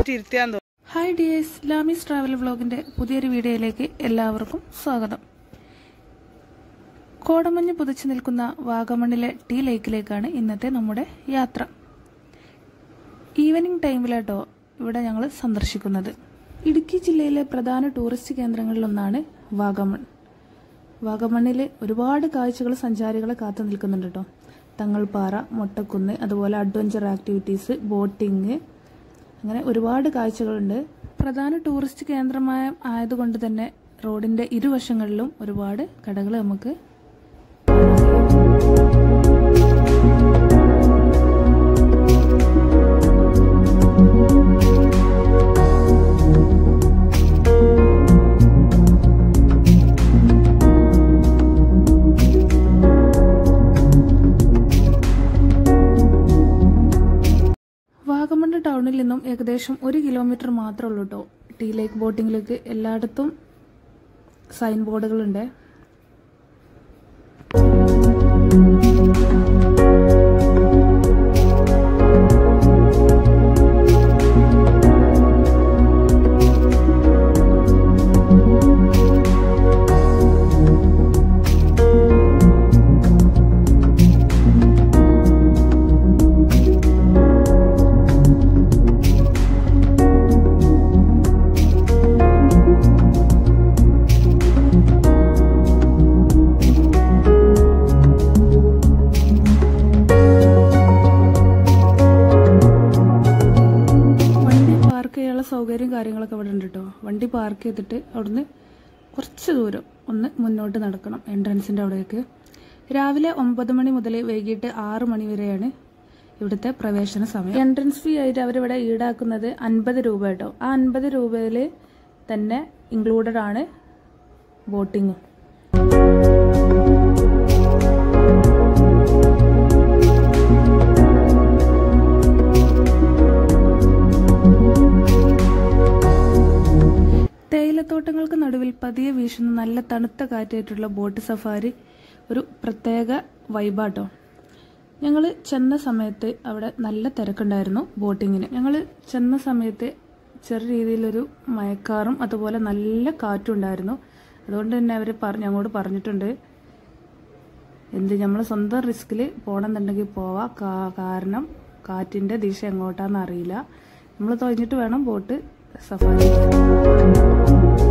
കയറ്റി ഇരുത്തിയാൻ തോന്നും ഹായ് ഡിയേഴ്സ് ലാമീസ് ട്രാവൽ വ്ളോഗിന്റെ പുതിയൊരു വീഡിയോയിലേക്ക് എല്ലാവർക്കും സ്വാഗതം കോടമഞ്ഞ് പുതച്ചു നിൽക്കുന്ന വാഗമണ്ണിലെ ടീ ലേക്കിലേക്കാണ് ഇന്നത്തെ നമ്മുടെ യാത്ര ഈവനിങ് ടൈമിലാട്ടോ ഇവിടെ ഞങ്ങൾ സന്ദർശിക്കുന്നത് ഇടുക്കി ജില്ലയിലെ പ്രധാന ടൂറിസ്റ്റ് കേന്ദ്രങ്ങളിലൊന്നാണ് വാഗമൺ വാഗമണ്ണിൽ ഒരുപാട് കാഴ്ചകൾ സഞ്ചാരികളെ കാത്തു നിൽക്കുന്നുണ്ട് കേട്ടോ തങ്ങൾപ്പാറ മൊട്ടക്കുന്ന് അതുപോലെ അഡ്വഞ്ചർ ആക്ടിവിറ്റീസ് ബോട്ടിങ് അങ്ങനെ ഒരുപാട് കാഴ്ചകളുണ്ട് പ്രധാന ടൂറിസ്റ്റ് കേന്ദ്രമായ ആയതുകൊണ്ട് തന്നെ റോഡിന്റെ ഇരുവശങ്ങളിലും ഒരുപാട് കടകൾ നമുക്ക് വാഗമണ്ണ് ടൗണിൽ നിന്നും ഏകദേശം ഒരു കിലോമീറ്റർ മാത്രമേ ഉള്ളൂ കേട്ടോ ടീ ലേക്ക് ബോട്ടിങ്ങിലേക്ക് എല്ലായിടത്തും സൈൻ ബോർഡുകളുണ്ട് വണ്ടി പാർക്ക് ചെയ്യാനുള്ള സൗകര്യം കാര്യങ്ങളൊക്കെ ഇവിടെ ഉണ്ട് കേട്ടോ വണ്ടി പാർക്ക് ചെയ്തിട്ട് അവിടുന്ന് കുറച്ച് ദൂരം ഒന്ന് മുന്നോട്ട് നടക്കണം എൻട്രൻസിൻ്റെ അവിടേക്ക് രാവിലെ ഒമ്പത് മണി മുതൽ വൈകിട്ട് ആറ് മണി വരെയാണ് ഇവിടുത്തെ പ്രവേശന സമയം എൻട്രൻസ് ഫീ ആയിട്ട് അവരിവിടെ ഈടാക്കുന്നത് അൻപത് രൂപ കേട്ടോ ആ അൻപത് രൂപയിൽ തന്നെ ഇൻക്ലൂഡഡ് ആണ് ബോട്ടിങ്ങും തേയിലത്തോട്ടങ്ങൾക്ക് നടുവിൽ പതിയെ വീശുന്ന നല്ല തണുത്ത കാറ്റായിട്ടുള്ള ബോട്ട് സഫാരി ഒരു പ്രത്യേക വൈബാട്ടോ ഞങ്ങൾ ചെന്ന സമയത്ത് അവിടെ നല്ല തിരക്കുണ്ടായിരുന്നു ബോട്ടിങ്ങിന് ഞങ്ങൾ ചെന്ന സമയത്ത് ചെറിയ രീതിയിലൊരു മയക്കാറും അതുപോലെ നല്ല കാറ്റും ഉണ്ടായിരുന്നു അതുകൊണ്ട് തന്നെ അവർ പറ ഞങ്ങളോട് പറഞ്ഞിട്ടുണ്ട് എന്ത് നമ്മൾ സ്വന്തം റിസ്കിൽ പോകണമെന്നുണ്ടെങ്കിൽ പോവാം കാ- കാരണം കാറ്റിൻ്റെ ദിശ എങ്ങോട്ടാന്ന് അറിയില്ല നമ്മൾ തൊഴിഞ്ഞിട്ട് വേണം ബോട്ട് സഫാരി ചെയ്യാൻ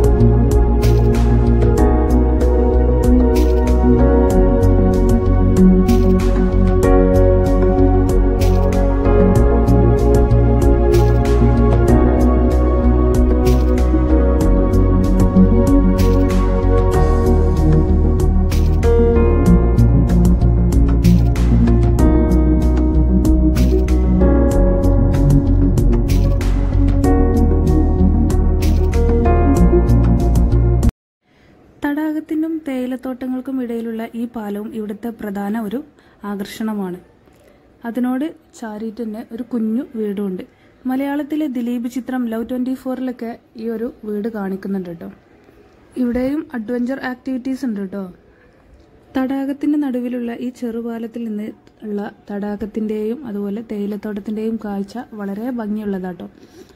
തടാകത്തിനും തേയിലത്തോട്ടങ്ങൾക്കും ഇടയിലുള്ള ഈ പാലവും ഇവിടുത്തെ പ്രധാന ഒരു ആകർഷണമാണ് അതിനോട് ചാരിയിട്ട് തന്നെ ഒരു കുഞ്ഞു വീടുമുണ്ട് മലയാളത്തിലെ ദിലീപ് ചിത്രം ലവ് ട്വന്റി ഫോറിലൊക്കെ ഈ ഒരു വീട് കാണിക്കുന്നുണ്ട് കേട്ടോ ഇവിടെയും അഡ്വഞ്ചർ ആക്ടിവിറ്റീസ് ഉണ്ട് കേട്ടോ തടാകത്തിന്റെ നടുവിലുള്ള ഈ ചെറുപാലത്തിൽ നിന്ന് ഉള്ള തടാകത്തിന്റെയും അതുപോലെ തേയിലത്തോട്ടത്തിന്റെയും കാഴ്ച വളരെ ഭംഗിയുള്ളതാട്ടോ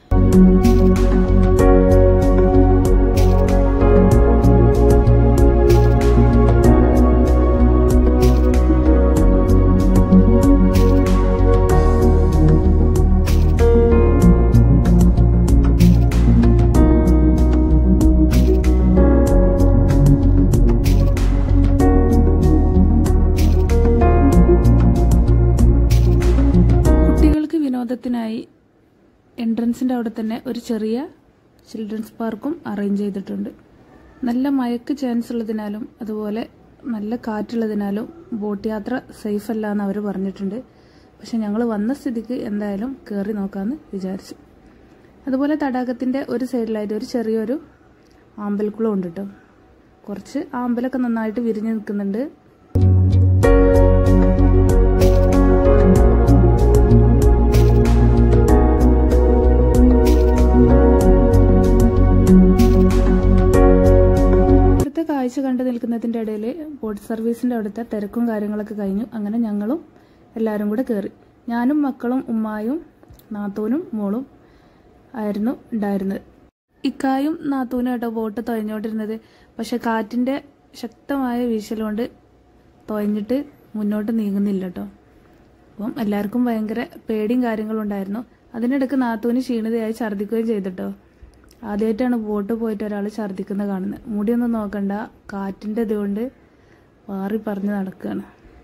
കുട്ടികൾക്ക് വിനോദത്തിനായി എൻട്രൻസിൻ്റെ അവിടെ തന്നെ ഒരു ചെറിയ ചിൽഡ്രൻസ് പാർക്കും അറേഞ്ച് ചെയ്തിട്ടുണ്ട് നല്ല മയക്ക് ചാൻസ് ഉള്ളതിനാലും അതുപോലെ നല്ല കാറ്റുള്ളതിനാലും ബോട്ട് യാത്ര സേഫ് അല്ല എന്ന് അവർ പറഞ്ഞിട്ടുണ്ട് പക്ഷെ ഞങ്ങൾ വന്ന സ്ഥിതിക്ക് എന്തായാലും കയറി നോക്കാമെന്ന് വിചാരിച്ചു അതുപോലെ തടാകത്തിൻ്റെ ഒരു സൈഡിലായിട്ട് ഒരു ചെറിയൊരു ആമ്പൽക്കുളം ഉണ്ട് കേട്ടോ കുറച്ച് ആമ്പലൊക്കെ നന്നായിട്ട് വിരിഞ്ഞ് നിൽക്കുന്നുണ്ട് ഇവിടുത്തെ കാഴ്ച കണ്ടു നിൽക്കുന്നതിൻ്റെ ഇടയിൽ ബോട്ട് സർവീസിൻ്റെ അവിടുത്തെ തിരക്കും കാര്യങ്ങളൊക്കെ കഴിഞ്ഞു അങ്ങനെ ഞങ്ങളും എല്ലാവരും കൂടെ കയറി ഞാനും മക്കളും ഉമ്മായും നാത്തൂനും മോളും ആയിരുന്നു ഉണ്ടായിരുന്നത് ഇക്കായും നാത്തൂനും കേട്ടോ ബോട്ട് തുഴഞ്ഞോണ്ടിരുന്നത് പക്ഷെ കാറ്റിൻ്റെ ശക്തമായ വീശൽ കൊണ്ട് തുഴഞ്ഞിട്ട് മുന്നോട്ട് നീങ്ങുന്നില്ല കേട്ടോ അപ്പം എല്ലാവർക്കും ഭയങ്കര പേടിയും കാര്യങ്ങളും ഉണ്ടായിരുന്നു അതിനിടയ്ക്ക് നാത്തൂന് ക്ഷീണിതയായി ഛർദ്ദിക്കുകയും ചെയ്തിട്ടോ ആദ്യമായിട്ടാണ് ബോട്ട് പോയിട്ട് ഒരാൾ ഛർദ്ദിക്കുന്നത് കാണുന്നത് മുടിയൊന്നും നോക്കണ്ട കാറ്റിൻ്റെ ഇതുകൊണ്ട് പാറി പറഞ്ഞ് നടക്കുകയാണ്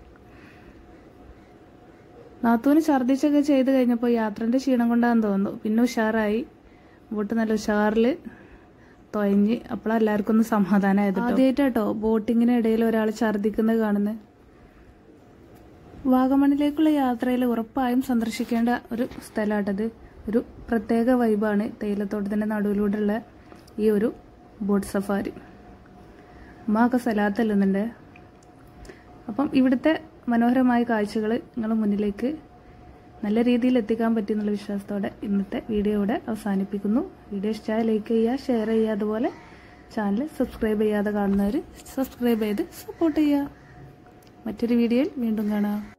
നാത്തൂന് ഛർദ്ദിച്ചൊക്കെ ചെയ്ത് കഴിഞ്ഞപ്പോൾ യാത്രൻ്റെ ക്ഷീണം കൊണ്ടാന്ന് തോന്നുന്നു പിന്നെ ഉഷാറായി ബോട്ട് നല്ല ഉഷാറിൽ തൊയഞ്ഞ് അപ്പോഴാണ് എല്ലാവർക്കും ഒന്ന് സമാധാനമായത് ആദ്യമായിട്ടോ ബോട്ടിങ്ങിന് ഇടയിൽ ഒരാൾ ഛർദ്ദിക്കുന്നത് കാണുന്നത് വാഗമണിലേക്കുള്ള യാത്രയിൽ ഉറപ്പായും സന്ദർശിക്കേണ്ട ഒരു സ്ഥലമാട്ടത് ഒരു പ്രത്യേക വൈബാണ് തേയിലത്തോട്ടത്തിൻ്റെ നടുവിലൂടെയുള്ള ഈ ഒരു ബോട്ട് സഫാരി ഉമ്മാക്കെ സ്ഥലത്തല്ലുന്നുണ്ട് അപ്പം ഇവിടുത്തെ മനോഹരമായ കാഴ്ചകൾ നിങ്ങളുടെ മുന്നിലേക്ക് നല്ല രീതിയിൽ എത്തിക്കാൻ പറ്റുമെന്നുള്ള വിശ്വാസത്തോടെ ഇന്നത്തെ വീഡിയോ ഇവിടെ അവസാനിപ്പിക്കുന്നു വീഡിയോ ഇഷ്ടമായ ലൈക്ക് ചെയ്യുക ഷെയർ ചെയ്യുക അതുപോലെ ചാനൽ സബ്സ്ക്രൈബ് ചെയ്യാതെ കാണുന്നവർ സബ്സ്ക്രൈബ് ചെയ്ത് സപ്പോർട്ട് ചെയ്യുക മറ്റൊരു വീഡിയോയിൽ വീണ്ടും കാണാം